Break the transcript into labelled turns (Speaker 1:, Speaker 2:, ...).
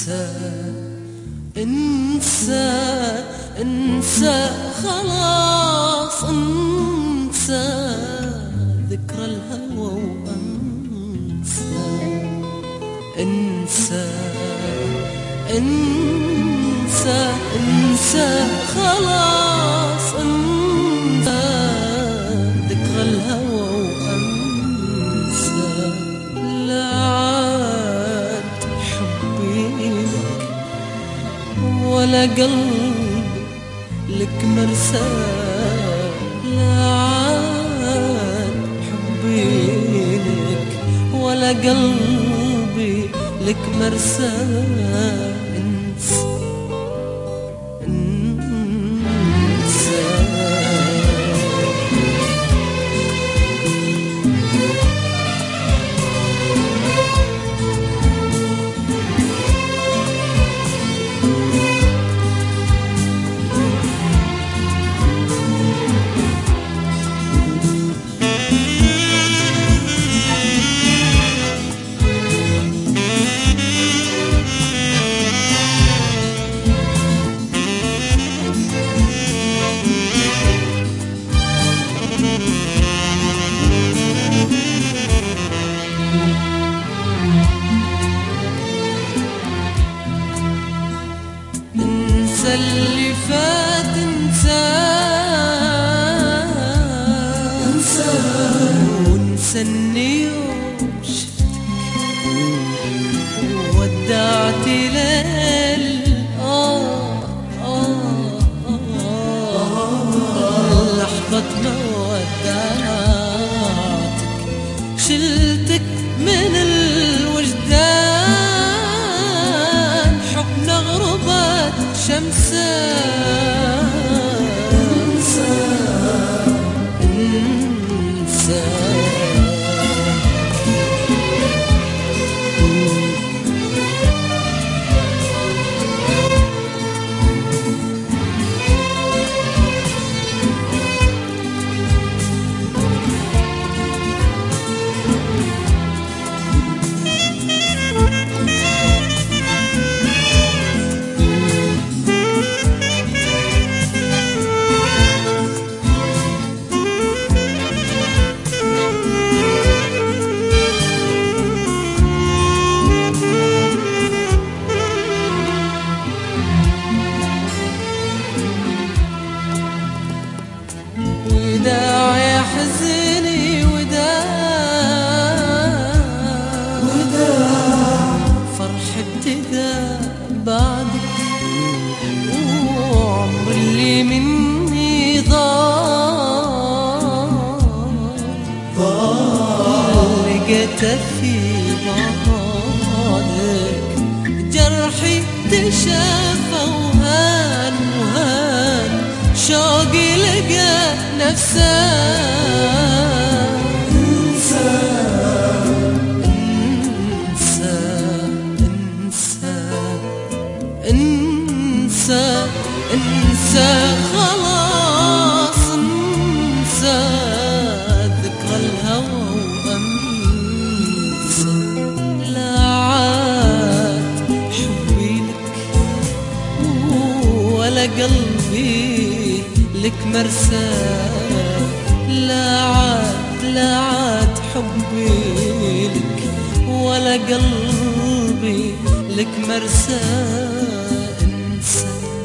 Speaker 1: انسى انسى انسى خلاص انسى ذكرى الهوى وانسى انسى انسى انسى خلاص انسى ذكرى الهوى وانسى لا عاد حبي لك ولا قلبي لك مرسى لا عاد حبي لك ولا قلبي لك مرسى انسى انسى انسى اللي فات انسى انسى وانسى اني يوم شفتك ودعت ليل آه آه آه لحظة ما ودعتك شلتك من الوجدان حبنا غربت شمسة انسى انسى وداع يا حزني وداع وداع فرح ابتدى بعدك وعمر اللي مني ضاع لقيت في بعدك جرحي تشافى وهان وهان شوقي لقى نفسه انسى انسى انسى انسى انسى خلاص انسى ذكرى الهوى وانسى لا عاد حبي لك ولا قلبي لك مرسى لا عاد لا عاد حبي لك ولا قلبي لك مرسى انسى